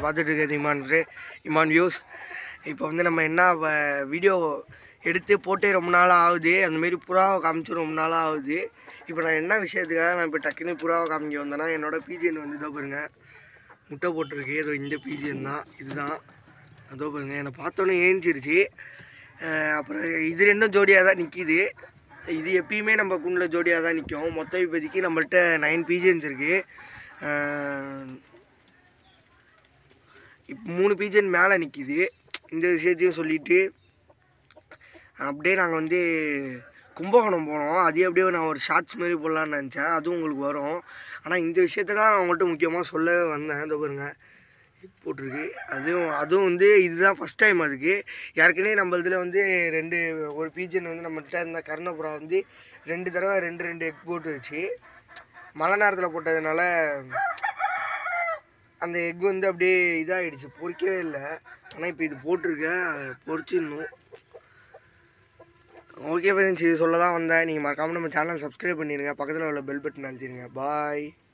பார்த்துட்டு இருக்கிறது இமான் ரே இமான் வியூஸ் இப்போ வந்து நம்ம என்ன வீடியோ எடுத்து போட்டே ரொம்ப நாள் ஆகுது அந்தமாரி புறாவை காமிச்சு ரொம்ப நாள் ஆகுது இப்போ நான் என்ன விஷயத்துக்காக நான் இப்போ டக்குன்னு புறாவை காமிக்க வந்தேன்னா என்னோடய பிஜிஎன் வந்து இதோ பாருங்க முட்டை போட்டிருக்கு ஏதோ இந்த பிஜிஎன் தான் இதுதான் அதோ பாருங்க என்னை பார்த்தோன்னே ஏஞ்சிருச்சு அஹ் அப்புறம் இது ரெண்டும் ஜோடியாக தான் நிற்கிது இது எப்பயுமே நம்ம குண்டில் ஜோடியாக தான் நிற்கும் மொத்தம் இப்போதைக்கு நம்மள்ட்ட நைன் பிஜிஎன்ஸ் இருக்குது இப்போ மூணு பிஜிஎன் மேலே நிற்கிது இந்த விஷயத்தையும் சொல்லிவிட்டு அப்படியே நாங்கள் வந்து கும்பகோணம் போனோம் அதே அப்படியே நான் ஒரு ஷார்ட்ஸ் மாதிரி போடலான்னு நினச்சேன் அதுவும் உங்களுக்கு வரும் ஆனால் இந்த விஷயத்தை தான் நான் உங்கள்கிட்ட முக்கியமாக சொல்ல வந்தேன் இதோ பாருங்க போட்டிருக்கு அதுவும் அதுவும் வந்து இதுதான் ஃபஸ்ட் டைம் அதுக்கு ஏற்கனவே நம்ம இதில் வந்து ரெண்டு ஒரு பீஜன் வந்து நம்மகிட்ட இருந்த கர்ணபுரா வந்து ரெண்டு தடவை ரெண்டு ரெண்டு எக் போட்டுருச்சு மழை நேரத்தில் போட்டதுனால அந்த எக் வந்து அப்படியே இதாகிடுச்சு பொறிக்கவே இல்லை ஆனால் இப்போ இது போட்டிருக்க பொறிச்சிடணும் ஓகே ஃப்ரெண்ட்ஸ் இது சொல்ல தான் வந்தேன் நீங்கள் மறக்காமல் நம்ம சேனல் சப்ஸ்கிரைப் பண்ணிடுங்க பக்கத்தில் உள்ள பெல் பட்டன் அழுத்திடுங்க பாய்